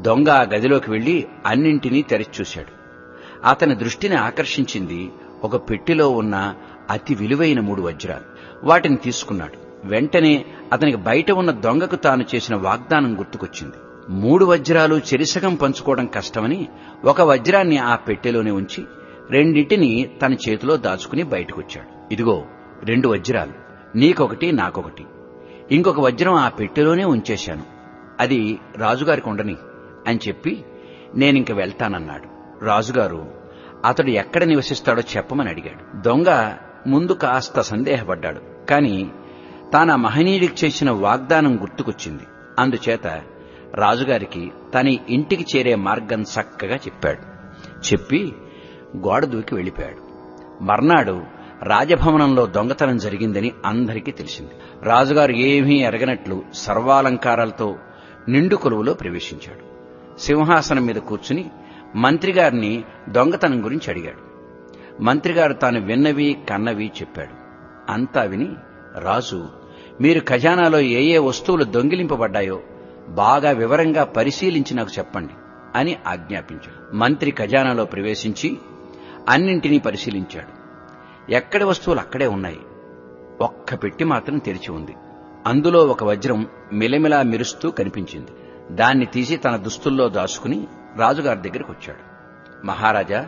దొంగ ఆ గదిలోకి వెళ్లి అన్నింటినీ తెరిచి చూశాడు అతని దృష్టిని ఆకర్షించింది ఒక పెట్టెలో ఉన్న అతి విలువైన మూడు వజ్రాలు వాటిని తీసుకున్నాడు వెంటనే అతనికి బయట ఉన్న దొంగకు తాను చేసిన వాగ్దానం గుర్తుకొచ్చింది మూడు వజ్రాలు చెరిసగం పంచుకోవడం కష్టమని ఒక వజ్రాన్ని ఆ పెట్టెలోనే ఉంచి రెండింటిని తన చేతిలో దాచుకుని బయటకొచ్చాడు ఇదిగో రెండు వజ్రాలు నీకొకటి నాకొకటి ఇంకొక వజ్రం ఆ పెట్టెలోనే ఉంచేశాను అది రాజుగారికి ఉండని అని చెప్పి నేనింక వెళ్తానన్నాడు రాజుగారు అతడు ఎక్కడ నివసిస్తాడో చెప్పమని అడిగాడు దొంగ ముందు కాస్త సందేహపడ్డాడు కాని తాను ఆ మహనీయుడికి చేసిన వాగ్దానం గుర్తుకొచ్చింది అందుచేత రాజుగారికి తన ఇంటికి చేరే మార్గం చక్కగా చెప్పాడు చెప్పి గోడ దూకి వెళ్ళిపోయాడు మర్నాడు రాజభవనంలో దొంగతనం జరిగిందని అందరికీ తెలిసింది రాజుగారు ఏమీ ఎరగనట్లు సర్వాలంకారాలతో నిండు కొలువులో ప్రవేశించాడు సింహాసనం మీద కూర్చుని మంత్రిగారిని దొంగతనం గురించి అడిగాడు మంత్రిగారు తాను విన్నవి కన్నవి చెప్పాడు అంతా విని రాజు మీరు ఖజానాలో ఏ ఏ వస్తువులు దొంగిలింపబడ్డాయో బాగా వివరంగా పరిశీలించి నాకు చెప్పండి అని ఆజ్ఞాపించాడు మంత్రి ఖజానాలో ప్రవేశించి అన్నింటినీ పరిశీలించాడు ఎక్కడి వస్తువులు అక్కడే ఉన్నాయి ఒక్క పెట్టి మాత్రం తెరిచి ఉంది అందులో ఒక వజ్రం మిలమిలా మెరుస్తూ కనిపించింది దాన్ని తీసి తన దుస్తుల్లో దాచుకుని రాజుగారి దగ్గరికి వచ్చాడు మహారాజా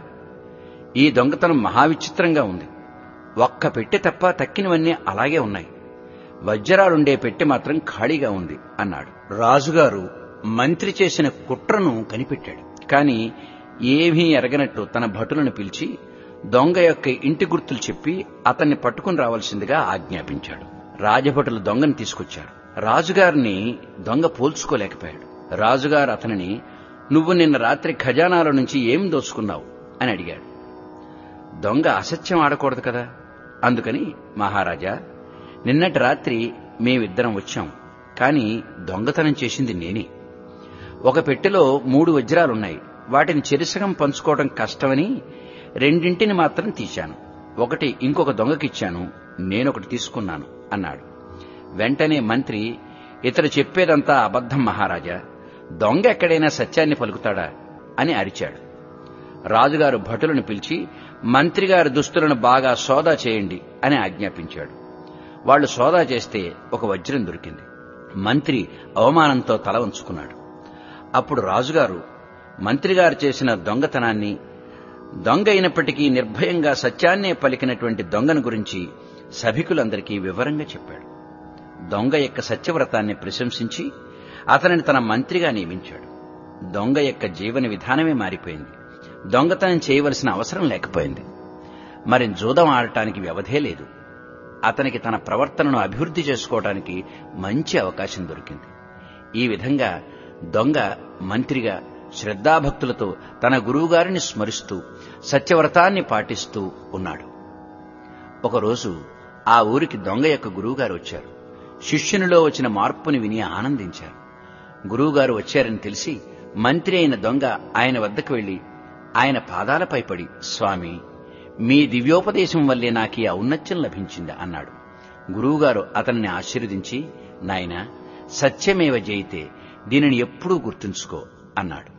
ఈ దొంగతనం మహావిచిత్రంగా ఉంది ఒక్క పెట్టె తప్ప తక్కినవన్నీ అలాగే ఉన్నాయి వజ్రాలుండే పెట్టె మాత్రం ఖాళీగా ఉంది అన్నాడు రాజుగారు మంత్రి చేసిన కుట్రను కనిపెట్టాడు కాని ఏమీ ఎరగనట్టు తన భటులను పిలిచి దొంగ యొక్క ఇంటి గుర్తులు చెప్పి అతన్ని పట్టుకుని రావాల్సిందిగా ఆజ్ఞాపించాడు రాజభటులు దొంగని తీసుకొచ్చారు రాజుగారిని దొంగ పోల్చుకోలేకపోయాడు రాజుగారు అతనిని నువ్వు నిన్న రాత్రి ఖజానాల నుంచి ఏం దోచుకున్నావు అని అడిగాడు దొంగ అసత్యం ఆడకూడదు కదా అందుకని మహారాజా నిన్నటి రాత్రి మేమిద్దరం వచ్చాం కాని దొంగతనం చేసింది నేనే ఒక పెట్టెలో మూడు వజ్రాలున్నాయి వాటిని చెరిసగం పంచుకోవడం కష్టమని రెండింటిని మాత్రం తీశాను ఒకటి ఇంకొక దొంగకిచ్చాను నేనొకటి తీసుకున్నాను అన్నాడు వెంటనే మంత్రి ఇతడు చెప్పేదంతా అబద్ధం మహారాజా దొంగ ఎక్కడైనా సత్యాన్ని పలుకుతాడా అని అరిచాడు రాజుగారు భటులను పిలిచి మంత్రిగారి దుస్తులను బాగా సోదా చేయండి అని ఆజ్ఞాపించాడు వాళ్లు సోదా చేస్తే ఒక వజ్రం దొరికింది మంత్రి అవమానంతో తల వంచుకున్నాడు అప్పుడు రాజుగారు మంత్రిగారు చేసిన దొంగతనాన్ని దొంగ అయినప్పటికీ నిర్భయంగా సత్యాన్నే పలికినటువంటి దొంగను గురించి సభికులందరికీ వివరంగా చెప్పాడు దొంగ యొక్క సత్యవ్రతాన్ని ప్రశంసించి అతనిని తన మంత్రిగా నియమించాడు దొంగ యొక్క జీవన విధానమే మారిపోయింది దొంగతనం చేయవలసిన అవసరం లేకపోయింది మరి జూదం ఆడటానికి వ్యవధే లేదు అతనికి తన ప్రవర్తనను అభివృద్ధి చేసుకోవడానికి మంచి అవకాశం దొరికింది ఈ విధంగా దొంగ మంత్రిగా శ్రద్ధాభక్తులతో తన గురువుగారిని స్మరిస్తూ సత్యవ్రతాన్ని పాటిస్తూ ఉన్నాడు ఒకరోజు ఆ ఊరికి దొంగ యొక్క గురువుగారు వచ్చారు శిష్యునిలో వచ్చిన మార్పుని విని ఆనందించారు గురువుగారు వచ్చారని తెలిసి మంత్రి అయిన దొంగ ఆయన వద్దకు వెళ్లి ఆయన పాదాలపై పడి స్వామి మీ దివ్యోపదేశం వల్లే నాకు ఈ ఔన్నత్యం లభించింది అన్నాడు గురువుగారు అతన్ని ఆశీర్వదించి నాయన సత్యమేవ జయితే దీనిని ఎప్పుడూ గుర్తుంచుకో అన్నాడు